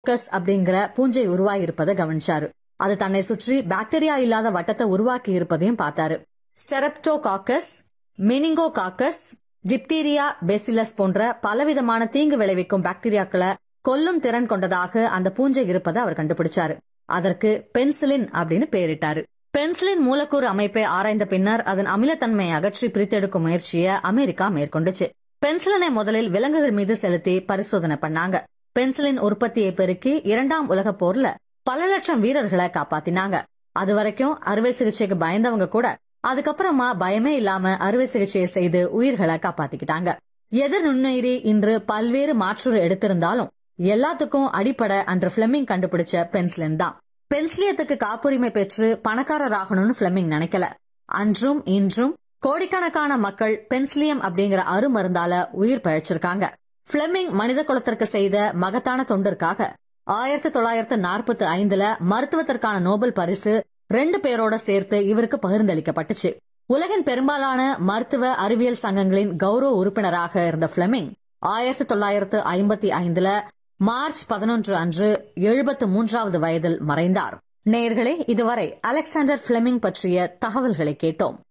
கஸ் அப்படிங்கிற பூஞ்சை உருவாகி இருப்பதை கவனிச்சாரு அது தன்னை சுற்றி பாக்டீரியா இல்லாத வட்டத்தை உருவாக்கி இருப்பதையும் பார்த்தாரு ஸ்டெரப்டோகாக்கஸ் மெனிங்கோகாக்கஸ் டிப்தீரியா பெசிலஸ் போன்ற பலவிதமான தீங்கு விளைவிக்கும் பாக்டீரியாக்களை கொல்லும் திறன் கொண்டதாக அந்த பூஞ்சை இருப்பதை அவர் கண்டுபிடிச்சாரு அதற்கு பென்சிலின் அப்படின்னு பெயரிட்டாரு பென்சிலின் மூலக்கூறு அமைப்பை ஆராய்ந்த பின்னர் அதன் அமிலத்தன்மையை அகற்றி பிரித்தெடுக்கும் முயற்சியை அமெரிக்கா மேற்கொண்டுச்சு பென்சிலினை முதலில் விலங்குகள் மீது செலுத்தி பரிசோதனை பண்ணாங்க பென்சிலின் உற்பத்தியை பெருக்கி இரண்டாம் உலகப் போர்ல பல லட்சம் வீரர்களை காப்பாத்தினாங்க அது வரைக்கும் அறுவை சிகிச்சைக்கு பயந்தவங்க கூட அதுக்கப்புறமா பயமே இல்லாம அறுவை சிகிச்சையை செய்து உயிர்களை காப்பாத்திக்கிட்டாங்க எதிர் நுண்ணுயிரி இன்று பல்வேறு மாற்றுரு எடுத்திருந்தாலும் எல்லாத்துக்கும் அடிப்படை அன்று பிளெமிங் கண்டுபிடிச்ச பென்சிலின் தான் பென்சிலியத்துக்கு காப்புரிமை பெற்று பணக்காரர் ஆகணும்னு பிளெமிங் நினைக்கல அன்றும் இன்றும் கோடிக்கணக்கான மக்கள் பென்சிலியம் அப்படிங்கிற அருமருந்தால உயிர் பழைச்சிருக்காங்க பிளெமிங் மனித குலத்திற்கு செய்த மகத்தான தொண்டிற்காக ஆயிரத்தி தொள்ளாயிரத்து நாற்பத்தி ஐந்துல மருத்துவத்திற்கான நோபல் பரிசு ரெண்டு பேரோட சேர்த்து இவருக்கு பகிர்ந்தளிக்கப்பட்டுச்சு உலகின் பெரும்பாலான மருத்துவ அறிவியல் சங்கங்களின் கௌரவ உறுப்பினராக இருந்த பிளெமிங் ஆயிரத்தி தொள்ளாயிரத்து ஐம்பத்தி ஐந்துல மார்ச் பதினொன்று அன்று எழுபத்து மூன்றாவது வயதில் மறைந்தார் நேயர்களே இதுவரை அலெக்சாண்டர் பிளெமிங் பற்றிய தகவல்களை கேட்டோம்